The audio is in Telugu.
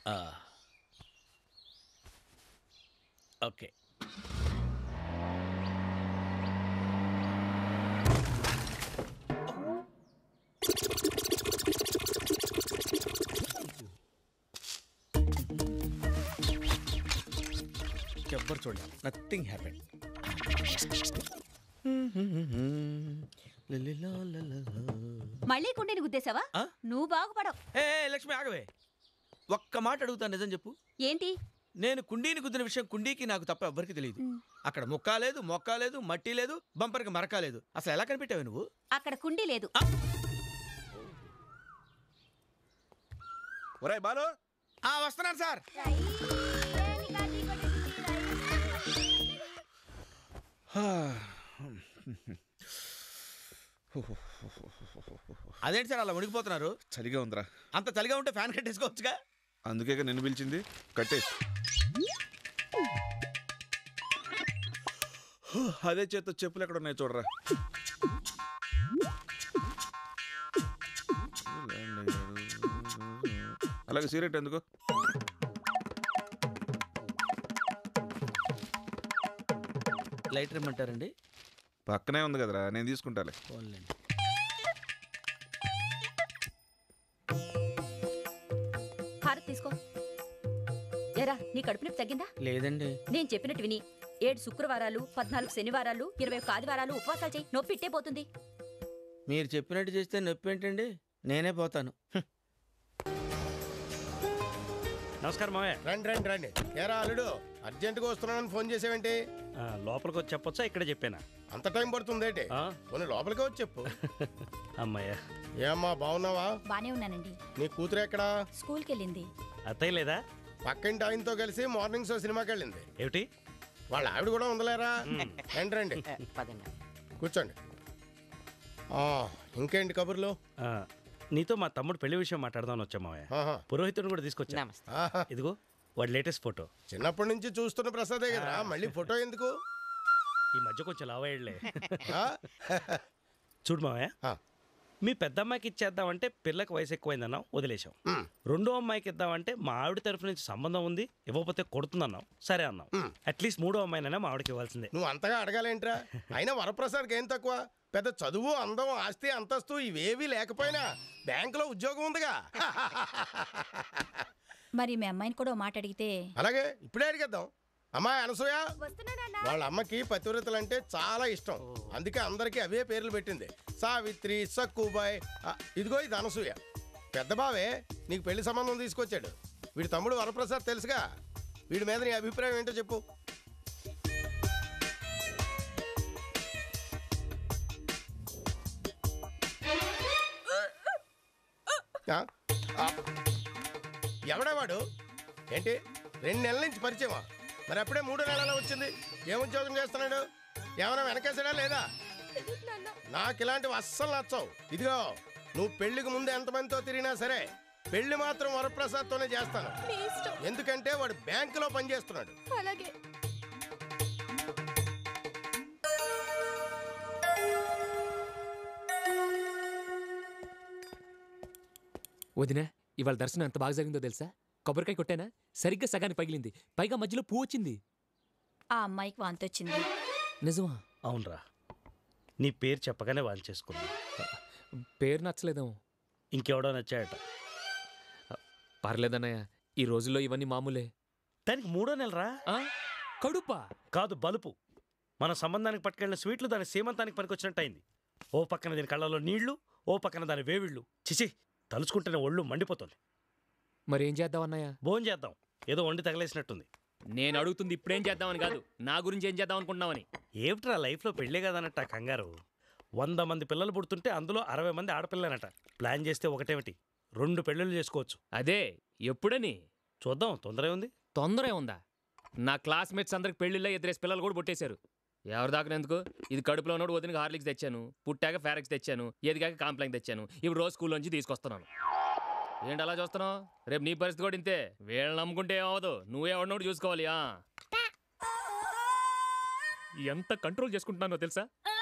ఓకే ఎవ్వరు చూడండి నథింగ్ హ్యాపెన్ మళ్ళీ కుండీని గుద్దేశావా ఆ? నువ్వు బాగుపడవు ఏ లక్ష్మి ఆగవే ఒక్క మాట అడుగుతాను నిజం చెప్పు ఏంటి నేను కుండీని గుద్దిన విషయం కుండీకి నాకు తప్ప ఎవ్వరికి తెలియదు అక్కడ ముక్క లేదు మొక్క లేదు మట్టి లేదు బంపర్కి మరక లేదు అసలు ఎలా కనిపెట్టావు నువ్వు అక్కడ కుండీ లేదు ఒరేయ్ బాలు ఆ వస్తున్నాను సార్ అదేంటి సార్ అలా వణికిపోతున్నారు చలిగా ఉందిరా అంత చలిగా ఉంటే ఫ్యాన్ కట్టేసుకోవచ్చుగా అందుకే నిన్ను పిలిచింది కట్టేసి అదే చేత్తో చెప్పులు ఎక్కడ ఉన్నాయి చూడరా అలాగే సిగరెట్ ఎందుకు లైటర్ ఇమ్మంటారండి పక్కనే ఉంది కదరా నేను తీసుకుంటాలే పోన్లేండి హారతి తీసుకో ఎరా నీ కడుపు నొప్పి తగ్గిందా లేదండి నేను చెప్పినట్టు విని ఏడు శుక్రవారాలు పద్నాలుగు శనివారాలు ఇరవై ఒక్క ఆదివారాలు ఉపవాసాలు చేయి నొప్పి ఇట్టే పోతుంది మీరు చెప్పినట్టు చేస్తే నొప్పి ఏంటండి నేనే పోతాను హ్మ్. నమస్కారం మావయ్య రండి రండి రండి ఏరా అల్లుడు అర్జెంటుగా వస్తున్నానని ఫోన్ చేసావేంటి ఆ, లోపలికి వచ్చి చెప్పొచ్చా ఇక్కడ చెప్పానా అంత టైం పడుతుంది ఏంటి ఆ? కొన్ని లోపలికి వచ్చి చెప్పు అమ్మయ్య ఏమ్మా బాగున్నావా బానే ఉన్నానండి నీ కూతురు ఎక్కడా స్కూల్కి వెళ్ళింది అత్తయ్య లేదా పక్కింటి ఆయనతో కలిసి మార్నింగ్ షో సినిమాకి వెళ్ళింది ఏమిటి వాళ్ళ ఆవిడ కూడా ఉందలేరా రండి రండి కూర్చోండి ఆ, ఇంకేంటి కబుర్లు ఆ, నీతో మా తమ్ముడు పెళ్లి విషయం మాట్లాడదామని వచ్చా మావయ్య ఆహా. పురోహితుడు కూడా తీసుకొచ్చా ఆహా. ఇదిగో వాడి లేటెస్ట్ ఫోటో చిన్నప్పటి నుంచి చూస్తున్న ప్రసాదే కదరా మళ్ళీ ఫోటో ఎందుకు ఈ మధ్య కొంచెం లావయ్యలే ఆ? చూడు మావయ్య ఆ. మీ పెద్ద అమ్మాయికి ఇచ్చేద్దామంటే పిల్లకి వయసు ఎక్కువైందన్నాం వదిలేసాం రెండో అమ్మాయికి ఇద్దామంటే మా ఆవిడ తరఫు నుంచి సంబంధం ఉంది ఇవ్వకపోతే కొడుతుందన్నాం సరే అన్నాం అట్లీస్ట్ మూడో అమ్మాయినైనా మా ఆవిడకి ఇవ్వాల్సిందే నువ్వు అంతగా అడగాలేంట్రా అయినా వరప్రసాద్కి ఏం తక్కువ పెద్ద చదువు అందం ఆస్తి అంతస్తు ఇవేవీ లేకపోయినా బ్యాంకులో ఉద్యోగం ఉందిగా మరి మీ అమ్మాయిని కూడా ఓ మాట అడిగితే అలాగే ఇప్పుడే అడిగేద్దాం అమ్మాయి అనసూయ వాళ్ళ అమ్మకి పతివ్రతలంటే చాలా ఇష్టం అందుకే అందరికీ అవే పేర్లు పెట్టింది సావిత్రి సక్కుబాయ్ ఆ, ఇదిగో ఇది అనసూయ పెద్ద బావే నీకు పెళ్లి సంబంధం తీసుకొచ్చాడు వీడి తమ్ముడు వరప్రసాద్ తెలుసుగా వీడి మీద నీ అభిప్రాయం ఏంటో చెప్పు ఆ? ఆ. ఎవడే వాడు ఏంటి రెండు నెలల నుంచి పరిచయమా మరి అప్పుడే మూడు నెలల వచ్చింది ఏం ఉద్యోగం చేస్తున్నాడు ఏమైనా వెనకేసాడా లేదా నాకు ఇలాంటివి అస్సలు నచ్చవు ఇదిగో నువ్వు పెళ్లికి ముందు ఎంతమందితో తిరిగినా సరే పెళ్లి మాత్రం వరప్రసాద్తోనే చేస్తాను ఎందుకంటే వాడు బ్యాంకులో పనిచేస్తున్నాడు అలాగే వదినా ఇవాళ దర్శనం ఎంత బాగా జరిగిందో తెలుసా కొబ్బరికాయ కొట్టానా సరిగ్గా సగానికి పగిలింది పైగా మధ్యలో పువ్వు వచ్చింది ఆ అమ్మాయికి వాంతి వచ్చింది నిజమా అవునరా నీ పేరు చెప్పగానే వాళ్ళు చేసుకున్నా పేరు నచ్చలేదేమో ఇంకెవడో నచ్చాయట పర్లేదన్నయ్య ఈ రోజుల్లో ఇవన్నీ మామూలే దానికి మూడో నెలరా ఆ? కడుపా కాదు బలుపు మన సంబంధానికి పట్టుకెళ్ళిన స్వీట్లు దాని సీమంతానికి పనికొచ్చినట్టు అయింది ఓ పక్కన దీని కళ్ళలో నీళ్లు ఓ పక్కన దాని వేవిళ్ళు చిచి తలుచుకుంటేనే ఒళ్ళు మండిపోతుంది మరి ఏం చేద్దాం అన్నయ్య భోజనం చేద్దాం ఏదో వండి తగలేసినట్టుంది నేను అడుగుతుంది ఇప్పుడేం చేద్దామని కాదు నా గురించి ఏం చేద్దాం అనుకుంటున్నామని ఏమిట్రా లైఫ్లో పెళ్ళే కదనట్ట ఆ కంగారు వంద మంది పిల్లలు పుడుతుంటే అందులో అరవై మంది ఆడపిల్లనట ప్లాన్ చేస్తే ఒకటేమిటి రెండు పెళ్ళిళ్ళు చేసుకోవచ్చు అదే ఎప్పుడని చూద్దాం తొందర ఉంది తొందరే ఉందా నా క్లాస్మేట్స్ అందరికి పెళ్లిళ్ళ ఇద్దరేసి పిల్లలు కూడా పుట్టేశారు ఎవరు దాకినందుకు ఇది కడుపులో ఉన్నోడు వదిన హార్లిక్స్ తెచ్చాను పుట్టాక ఫారెక్స్ తెచ్చాను ఎదిగాక కాంప్లైంట్ తెచ్చాను ఇప్పుడు రోజు స్కూల్ నుంచి తీసుకొస్తున్నాను ఏంటి అలా చూస్తున్నావు రేపు నీ పరిస్థితి కూడా ఇంతే వీళ్ళని నమ్ముకుంటే ఏమవదు నువ్వే ఎవరినోడు చూసుకోవాలి ఆ ఎంత కంట్రోల్ చేసుకుంటున్నానో తెలుసా